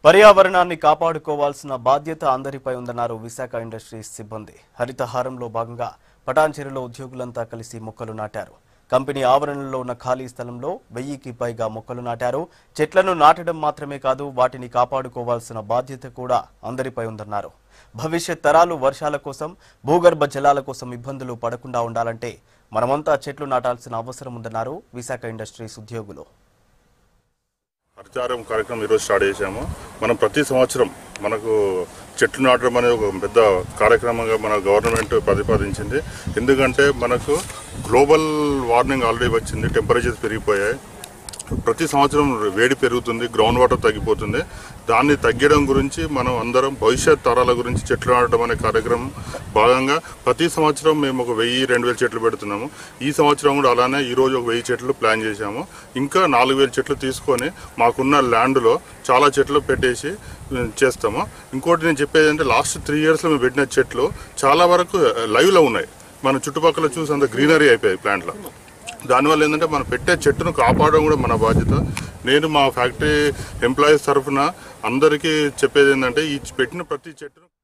పర్యావరణాన్ని కాపాడుకోవాల్సిన బాధ్యత అందరిపై ఉందన్నారు విశాఖ ఇండస్ట్రీస్ సిబ్బంది హరితహారంలో భాగంగా పటాన్చెరులో ఉద్యోగులంతా కలిసి మొక్కలు నాటారు కంపెనీ ఆవరణలో ఉన్న ఖాళీ స్థలంలో వెయ్యికి పైగా మొక్కలు నాటారు చెట్లను నాటడం మాత్రమే కాదు వాటిని కాపాడుకోవాల్సిన బాధ్యత కూడా అందరిపై ఉందన్నారు భవిష్యత్ తరాలు వర్షాల కోసం భూగర్భ జలాల కోసం ఇబ్బందులు పడకుండా ఉండాలంటే మనమంతా చెట్లు నాటాల్సిన అవసరం ఉందన్నారు విశాఖ ఇండస్ట్రీస్ ఉద్యోగులు హరితారం కార్యక్రమం ఈరోజు స్టార్ట్ చేశాము మనం ప్రతి సంవత్సరం మనకు చెట్లు నాటడం అనేది ఒక పెద్ద కార్యక్రమంగా మన గవర్నమెంట్ ప్రతిపాదించింది ఎందుకంటే మనకు గ్లోబల్ వార్మింగ్ ఆల్రెడీ వచ్చింది టెంపరేచర్స్ పెరిగిపోయాయి ప్రతి సంవత్సరం వేడి పెరుగుతుంది గ్రౌండ్ వాటర్ తగ్గిపోతుంది దాన్ని తగ్గడం గురించి మనం అందరం భవిష్యత్ తరాల గురించి చెట్లు నాటడం అనే కార్యక్రమం భాగంగా ప్రతి సంవత్సరం మేము ఒక వెయ్యి రెండు వేల చెట్లు పెడుతున్నాము ఈ సంవత్సరం కూడా అలానే ఈ రోజు ఒక వెయ్యి చెట్లు ప్లాన్ చేశాము ఇంకా నాలుగు వేల చెట్లు తీసుకొని మాకున్న ల్యాండ్లో చాలా చెట్లు పెట్టేసి ఉమ్, చేస్తాము ఇంకోటి నేను చెప్పేది అంటే లాస్ట్ త్రీ ఇయర్స్లో మేము పెట్టిన చెట్లు చాలా వరకు లైవ్లో ఉన్నాయి మన చుట్టుపక్కల చూసి అంత గ్రీనరీ అయిపోయాయి ప్లాంట్లో దానివల్ల ఏంటంటే మనం పెట్టే చెట్టును కాపాడడం కూడా మన బాధ్యత నేను మా ఫ్యాక్టరీ ఎంప్లాయీస్ తరఫున అందరికీ చెప్పేది ఏంటంటే ఈ పెట్టిన ప్రతి చెట్టును